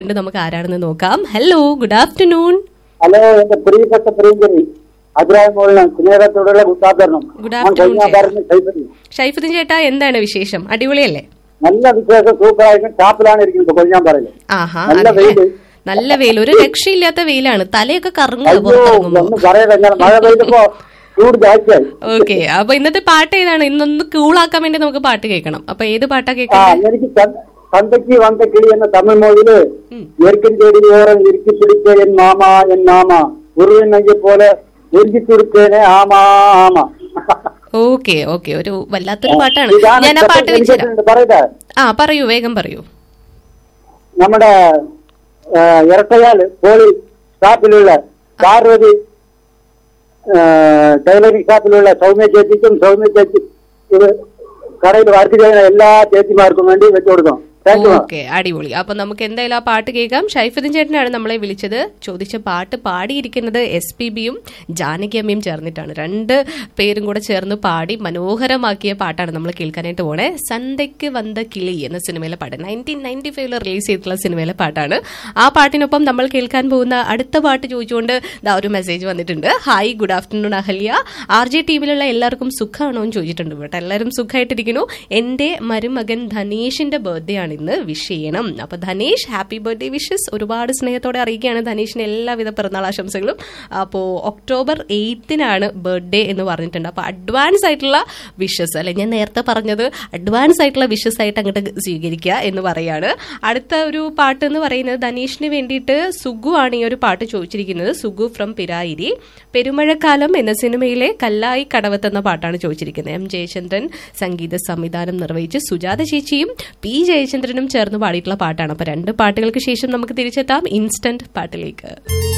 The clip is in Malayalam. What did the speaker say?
ഉണ്ട്. നമുക്ക് ആരാണെന്ന് നോക്കാം ഹലോ ഗുഡ് ആഫ്റ്റർനൂൺ ഹലോ എന്റെ പ്രിയപ്പെട്ട പ്രിയങ്കരി അഭിപ്രായമുള്ള സ്നേഹത്തോടുള്ള ഉദ്ഘാടനം Good ഞാൻ afternoon, കൊയ്യാമ്പാറിന് കൈപ്പറ്റി ഷൈഫുദ്ദീൻ ചേട്ടാ എന്താണ് വിശേഷം അടിപൊളിയല്ലേ നല്ല വിശേഷം സൂപ്പറായിരിക്കും ടാപ്പിലാണ് ഇരിക്കുന്നത് കൊയ്യാമ്പാറയില് ആഹാ നല്ല അതെ. വെയില്. നല്ല വെയിൽ ഒരു രക്ഷയില്ലാത്ത വെയിലാണ് തലയൊക്കെ കറങ്ങുക അയ്യോ പുറത്തിറങ്ങുമ്പോ ഒന്നും പറയല ഞാൻ മഴ പെയ്തപ്പോ ചൂട് ജാസ്തിയായി ഓക്കെ അപ്പൊ ഇന്നത്തെ പാട്ട് ഏതാണ് ഇന്നൊന്ന് കൂളാക്കാൻ വേണ്ടി നമുക്ക് പാട്ട് കേൾക്കണം അപ്പൊ ഏത് പാട്ടാ ആ കേൾക്കുന്നത് എനിക്ക് ച- തന്തയ്ക്ക് വந்த കിളി എന്ന തമിഴ് മൊഴിയില് ഏற்கும் தேடி ஓரம் இறுக்கி பிடிச்ச என் மாமா என் மாமா உருவன் நஞ்சை போல உறுதி கொடுத்தேனே ஆமா ஆமா ഓക്കെ ഓക്കെ ഒരു വല്ലാത്തൊരു പാട്ടാണ് ഇതാണ് ഞാൻ ആ പാട്ട് special വെച്ചുതരാം dedication പറയട്ടെ ആ പറയൂ വേഗം പറയൂ നമ്മുടെ ആ, ഇരട്ടയാൽ പോളി ഷാപ്പിലുള്ള പാർവതി ടൈലറിംഗ് ഷാപ്പിലുള്ള സൗമ്യ ചേച്ചിക്കും സൗമ്യ ചേച്ചി ഇത് കടയിൽ വർക്ക് ചെയ്യുന്ന എല്ലാ ചേച്ചിമാർക്കും വേണ്ടി വെച്ചു കൊടുക്കണം താങ്ക് യു ഓക്കെ അടിപൊളി അപ്പൊ നമുക്ക് എന്തായാലും ആ പാട്ട് കേൾക്കാം ഷൈഫുദ്ദീൻ ചേട്ടനാണ് നമ്മളെ വിളിച്ചത് ചോദിച്ച പാട്ട് പാടിയിരിക്കുന്നത് എസ് പി ബിയും ജാനകി അമ്മയും ചേർന്നിട്ടാണ് രണ്ട് പേരും കൂടെ ചേർന്ന് പാടി മനോഹരമാക്കിയ പാട്ടാണ് നമ്മൾ കേൾക്കാനായിട്ട് പോണേ സന്ധ്യയ്ക്ക് വந்த കിളി എന്ന സിനിമയിലെ പാട്ട് നയൻറ്റീൻ നയൻറ്റി ഫൈവില് റിലീസ് ചെയ്തിട്ടുള്ള സിനിമയിലെ പാട്ടാണ് ആ പാട്ടിനൊപ്പം നമ്മൾ കേൾക്കാൻ പോകുന്ന അടുത്ത പാട്ട് ചോദിച്ചുകൊണ്ട് ദാ ഒരു മെസ്സേജ് വന്നിട്ടുണ്ട് hi good afternoon Ahalya R J ടീമിലുള്ള എല്ലാവർക്കും സുഖമാണോ എന്ന് ചോദിച്ചിട്ടുണ്ട് കേട്ടോ എല്ലാവരും സുഖമായിട്ടിരിക്കുന്നു എന്റെ മരുമകൻ ധനേഷിന്റെ ബർത്ത്ഡേ ആണ് ഇന്ന് വിഷ് ചെയ്യണം അപ്പൊ ധനേഷ് ഹാപ്പി ബർത്ത്ഡേ വിഷസ് ഒരുപാട് സ്നേഹത്തോടെ അറിയിക്കുകയാണ് ധനേഷിന് എല്ലാവിധ പിറന്നാൾ ആശംസകളും അപ്പോൾ ഒക്ടോബർ എയ്ത്തിനാണ് ബർത്ത്ഡേ എന്ന് പറഞ്ഞിട്ടുണ്ട് അപ്പോൾ അഡ്വാൻസ് ആയിട്ടുള്ള വിഷസ് അല്ലെ ഞാൻ നേരത്തെ പറഞ്ഞത് അഡ്വാൻസ് ആയിട്ടുള്ള വിഷസ് ആയിട്ട് അങ്ങോട്ട് സ്വീകരിക്കുക എന്ന് പറയാണ് അടുത്ത ഒരു പാട്ട് എന്ന് പറയുന്നത് ധനേഷിന് വേണ്ടിയിട്ട് സുഗു ആണ് ഈ ഒരു പാട്ട് ചോദിച്ചിരിക്കുന്നത് സുഗു ഫ്രം പിരായിരി പെരുമഴക്കാലം എന്ന സിനിമയിലെ കല്ലായി കടവത്ത് എന്ന പാട്ടാണ് ചോദിച്ചിരിക്കുന്നത് എം ജയചന്ദ്രൻ സംഗീത സംവിധാനം നിർവഹിച്ച് സുജാത ചേച്ചിയും പി ജയചന്ദ്രനും ചേർന്ന് പാടിയിട്ടുള്ള പാട്ടാണ് അപ്പൊ രണ്ട് പാട്ടുകൾക്ക് ശേഷം നമുക്ക് തിരിച്ചെത്താം ഇൻസ്റ്റന്റ് പാട്ടിലേക്ക്